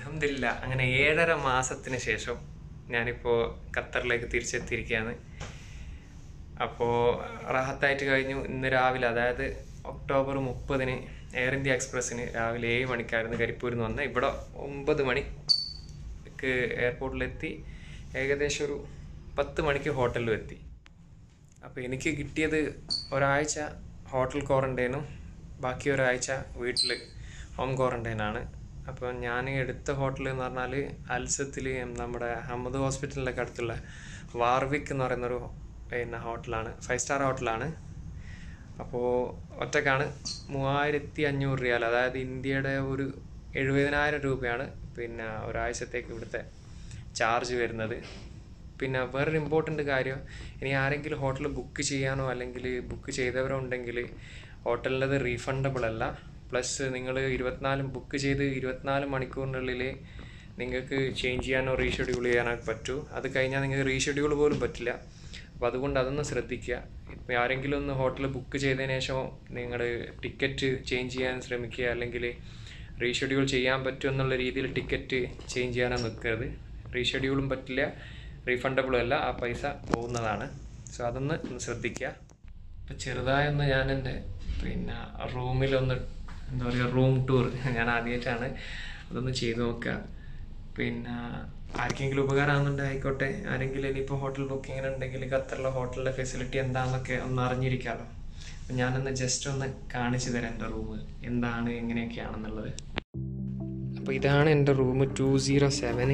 അൽഹംദുലില്ല അങ്ങനെ ഏഴര മാസത്തിന് ശേഷം ഞാനിപ്പോൾ ഖത്തറിലേക്ക് തിരിച്ചെത്തിയിരിക്കുകയാണ് അപ്പോൾ റാഹത്തായിട്ട് കഴിഞ്ഞു ഇന്ന് രാവിലെ അതായത് ഒക്ടോബർ മുപ്പതിന് എയർ ഇന്ത്യ എക്സ്പ്രസ്സിന് രാവിലെ ഏഴ് മണിക്കായിരുന്നു കരിപ്പൂരിൽ നിന്ന് വന്നത് ഇവിടെ ഒമ്പത് മണിക്ക് എയർപോർട്ടിലെത്തി ഏകദേശം ഒരു പത്ത് മണിക്ക് ഹോട്ടലിലും എത്തി അപ്പോൾ എനിക്ക് കിട്ടിയത് ഒരാഴ്ച ഹോട്ടൽ ക്വാറൻറ്റൈനും ബാക്കി ഒരാഴ്ച വീട്ടിൽ ഹോം ക്വാറൻറ്റൈനാണ് അപ്പോൾ ഞാൻ എടുത്ത ഹോട്ടൽ എന്ന് പറഞ്ഞാൽ അൽസത്തിൽ നമ്മുടെ അഹമ്മദ് ഹോസ്പിറ്റലിൻ്റെ ഒക്കെ അടുത്തുള്ള വാർവിക് എന്ന് പറയുന്നൊരു പിന്നെ ഹോട്ടലാണ് ഫൈവ് സ്റ്റാർ ഹോട്ടലാണ് അപ്പോൾ ഒറ്റക്കാണ് മൂവായിരത്തി അഞ്ഞൂറ് റിയാൽ അതായത് ഇന്ത്യയുടെ ഒരു എഴുപതിനായിരം രൂപയാണ് പിന്നെ ഒരാഴ്ചത്തേക്ക് ഇവിടുത്തെ ചാർജ് വരുന്നത് പിന്നെ വേറൊരു ഇമ്പോർട്ടൻ്റ് കാര്യം ഇനി ആരെങ്കിലും ഹോട്ടൽ ബുക്ക് ചെയ്യാനോ അല്ലെങ്കിൽ ബുക്ക് ചെയ്തവരോ ഉണ്ടെങ്കിൽ ഹോട്ടലിൻ്റെത് റീഫണ്ടബിൾ അല്ല പ്ലസ് നിങ്ങൾ ഇരുപത്തിനാല് ബുക്ക് ചെയ്ത് ഇരുപത്തിനാല് മണിക്കൂറിനുള്ളിൽ നിങ്ങൾക്ക് ചേഞ്ച് ചെയ്യാനോ റീഷെഡ്യൂൾ ചെയ്യാനോ പറ്റൂ അത് കഴിഞ്ഞാൽ നിങ്ങൾക്ക് റീഷെഡ്യൂൾ പോലും പറ്റില്ല അപ്പോൾ അതുകൊണ്ട് അതൊന്ന് ശ്രദ്ധിക്കുക ഇപ്പം ആരെങ്കിലും ഒന്ന് ഹോട്ടൽ ബുക്ക് ചെയ്തതിന് ശേഷം നിങ്ങൾ ടിക്കറ്റ് ചേഞ്ച് ചെയ്യാൻ ശ്രമിക്കുക അല്ലെങ്കിൽ റീഷെഡ്യൂൾ ചെയ്യാൻ പറ്റും എന്നുള്ള രീതിയിൽ ടിക്കറ്റ് ചേഞ്ച് ചെയ്യാനോ നിൽക്കരുത് റീഷെഡ്യൂളും പറ്റില്ല റീഫണ്ടബിളും അല്ല ആ പൈസ പോകുന്നതാണ് സോ അതൊന്ന് ഒന്ന് ശ്രദ്ധിക്കുക ഇപ്പം ചെറുതായൊന്ന് ഞാൻ എൻ്റെ പിന്നെ റൂമിലൊന്ന് എന്താ പറയുക റൂം ടൂർ ഞാൻ ആദ്യമായിട്ടാണ് അതൊന്ന് ചെയ്ത് നോക്കുക പിന്നെ ആർക്കെങ്കിലും ഉപകാരമാകുന്നുണ്ട് ആയിക്കോട്ടെ ആരെങ്കിലും ഇനിയിപ്പോൾ ഹോട്ടൽ ബുക്കിങ്ങിന് ഉണ്ടെങ്കിൽ ഖത്തറിലെ ഹോട്ടലിലെ ഫെസിലിറ്റി എന്താണെന്നൊക്കെ ഒന്ന് അറിഞ്ഞിരിക്കാമല്ലോ അപ്പം ഞാനൊന്ന് ജസ്റ്റ് ഒന്ന് കാണിച്ചു തരാം എൻ്റെ റൂം എന്താണ് എങ്ങനെയൊക്കെയാണെന്നുള്ളത് അപ്പോൾ ഇതാണ് എൻ്റെ room two zero seven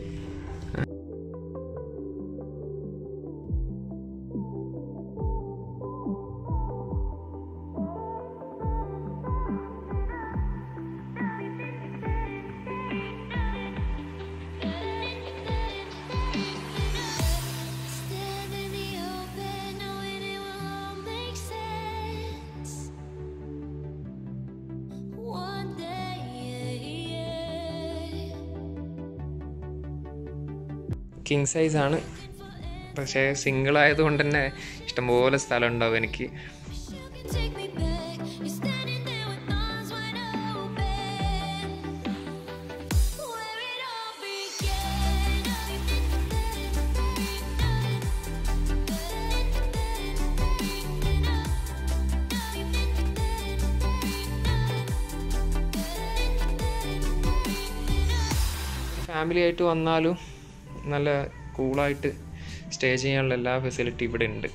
Stand in the open, knowing it will all make sense. One day, yeah, king size ആണ് പക്ഷേ സിംഗിൾ ആയതുകൊണ്ട് തന്നെ ഇഷ്ടംപോലെ സ്ഥലം ഉണ്ടാവും എനിക്ക് you can take me back. You're standing there with arms wide open. Where it all began. Family ആയിട്ട് വന്നാലും നല്ല കൂളായിട്ട് സ്റ്റേ ചെയ്യാനുള്ള എല്ലാ ഫെസിലിറ്റി ഇവിടെ ഉണ്ട്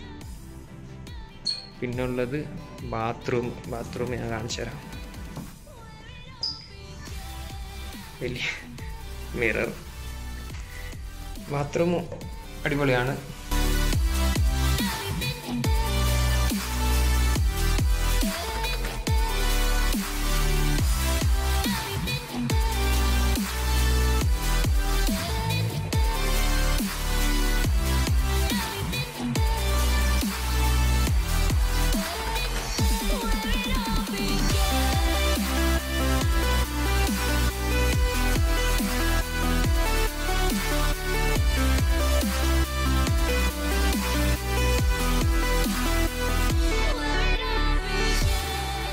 പിന്നെ ഉള്ളത് ബാത്റൂം ബാത്റൂം ഞാൻ കാണിച്ചു തരാം വലിയ മിറർ ബാത്റൂമും അടിപൊളിയാണ് Where it all began.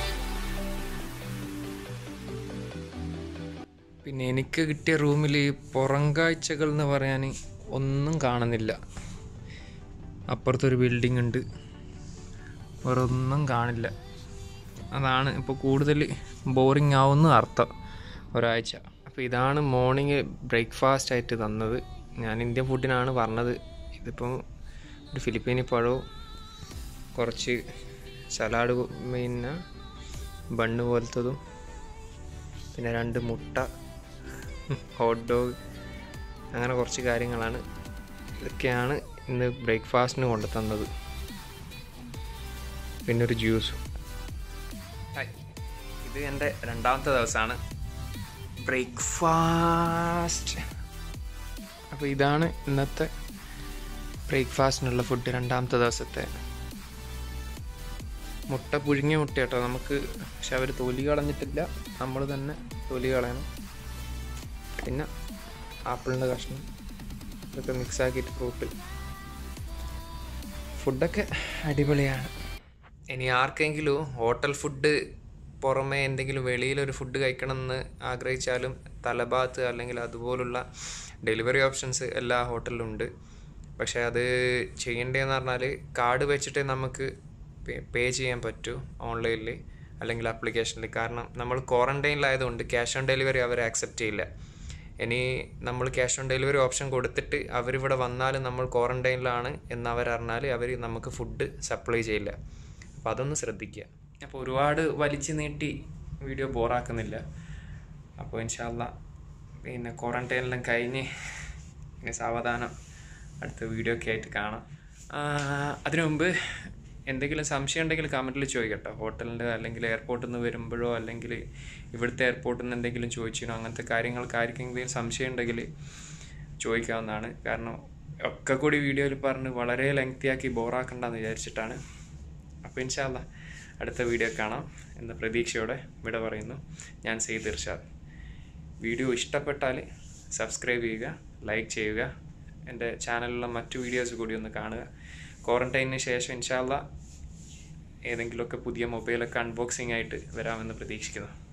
പിന്നെ എനിക്ക് കിട്ടിയ റൂമിൽ പുറം കാഴ്ചകൾ എന്ന് പറയാൻ ഒന്നും കാണുന്നില്ല അപ്പുറത്തൊരു ബിൽഡിംഗ് ഉണ്ട് വേറെ ഒന്നും കാണില്ല അതാണ് ഇപ്പോൾ കൂടുതൽ ബോറിംഗ് ആവുന്ന അർത്ഥം ഒരാഴ്ച അപ്പോൾ ഇതാണ് മോർണിംഗ് ബ്രേക്ക്ഫാസ്റ്റ് ആയിട്ട് തന്നത് ഞാൻ ഇന്ത്യൻ ഫുഡിനാണ് പറഞ്ഞത് ഇതിപ്പം ഒരു ഫിലിപ്പീനി പഴവും കുറച്ച് സലാഡ് പിന്നെ ബണ്ണ് പോലത്തതും പിന്നെ രണ്ട് മുട്ട ഹോട്ട് ഡോഗ് അങ്ങനെ കുറച്ച് കാര്യങ്ങളാണ് ഇതൊക്കെയാണ് ഇന്ന് ബ്രേക്ക്ഫാസ്റ്റിന് കൊണ്ടു തന്നത് പിന്നെ ഒരു ജ്യൂസും ഹായ് ഇത് എൻ്റെ രണ്ടാമത്തെ ദിവസമാണ് ബ്രേക്ക്ഫാസ്റ്റ് അപ്പോൾ ഇതാണ് ഇന്നത്തെ ബ്രേക്ക്ഫാസ്റ്റിനുള്ള ഫുഡ് രണ്ടാമത്തെ ദിവസത്തെ മുട്ട പുഴുങ്ങിയ മുട്ട കേട്ടോ നമുക്ക് പക്ഷെ അവർ തൊലി കളഞ്ഞിട്ടില്ല നമ്മൾ തന്നെ തൊലി കളയണം പിന്നെ ആപ്പിളിൻ്റെ കഷ്ണം ഇതൊക്കെ മിക്സ് ആക്കിയിട്ട് ഫ്രൂട്ട് ഫുഡൊക്കെ അടിപൊളിയാണ് ഇനി ആർക്കെങ്കിലും ഹോട്ടൽ ഫുഡ് പുറമെ എന്തെങ്കിലും വെളിയിലൊരു ഫുഡ് കഴിക്കണമെന്ന് ആഗ്രഹിച്ചാലും തലഭാഗത്ത് അല്ലെങ്കിൽ അതുപോലുള്ള ഡെലിവറി ഓപ്ഷൻസ് എല്ലാ ഹോട്ടലിലും ഉണ്ട് പക്ഷേ അത് ചെയ്യേണ്ടതെന്ന് പറഞ്ഞാൽ കാർഡ് വെച്ചിട്ടേ നമുക്ക് പേ ചെയ്യാൻ പറ്റൂ ഓൺലൈനിൽ അല്ലെങ്കിൽ ആപ്ലിക്കേഷനിൽ കാരണം നമ്മൾ ക്വാറൻറ്റൈനിലായതുകൊണ്ട് ക്യാഷ് ഓൺ ഡെലിവറി അവർ ആക്സെപ്റ്റ് ചെയ്യില്ല ഇനി നമ്മൾ ക്യാഷ് ഓൺ ഡെലിവറി ഓപ്ഷൻ കൊടുത്തിട്ട് അവരിവിടെ വന്നാലും നമ്മൾ ക്വാറൻറ്റൈനിലാണ് എന്ന് അവരറിഞ്ഞാൽ അവർ നമുക്ക് ഫുഡ് സപ്ലൈ ചെയ്യില്ല അപ്പോൾ അതൊന്ന് ശ്രദ്ധിക്കുക അപ്പോൾ ഒരുപാട് വലിച്ചു നീട്ടി വീഡിയോ ബോറാക്കുന്നില്ല അപ്പോൾ ഇൻഷാല്ല പിന്നെ ക്വാറൻറ്റൈനെല്ലാം കഴിഞ്ഞ് പിന്നെ സാവധാനം അടുത്ത വീഡിയോ ഒക്കെ ആയിട്ട് കാണാം ആ, അതിനു മുമ്പ് എന്തെങ്കിലും സംശയം ഉണ്ടെങ്കിൽ കമൻറ്റിൽ ചോദിക്കട്ടോ ഹോട്ടലിൻ്റെ അല്ലെങ്കിൽ എയർപോർട്ടിൽ നിന്ന് വരുമ്പോഴോ അല്ലെങ്കിൽ ഇവിടുത്തെ എയർപോർട്ടിൽ നിന്ന് എന്തെങ്കിലും ചോദിച്ചിനോ അങ്ങനത്തെ കാര്യങ്ങൾക്ക് ആർക്കെങ്കിലും സംശയം ഉണ്ടെങ്കിൽ ചോദിക്കാവുന്നതാണ് കാരണം ഒക്കെ കൂടി വീഡിയോയിൽ പറഞ്ഞ് വളരെ ലെങ്തിയാക്കി ബോറാക്കണ്ടെന്ന് വിചാരിച്ചിട്ടാണ് അപ്പോൾ ഇൻഷാല്ല അടുത്ത വീഡിയോ കാണാം എന്ന പ്രതീക്ഷയോടെ വിട പറയുന്നു ഞാൻ സെയ്ദ് ഇർഷാദ് വീഡിയോ ഇഷ്ടപ്പെട്ടാൽ സബ്സ്ക്രൈബ് ചെയ്യുക ലൈക്ക് ചെയ്യുക എൻ്റെ ചാനലിലുള്ള മറ്റു വീഡിയോസ് കൂടി ഒന്ന് കാണുക ക്വാറൻറ്റൈനിന് ശേഷം ഇൻഷാല്ല ഏതെങ്കിലുമൊക്കെ പുതിയ മൊബൈലൊക്കെ അൺബോക്സിംഗ് ആയിട്ട് വരാമെന്ന് പ്രതീക്ഷിക്കുന്നു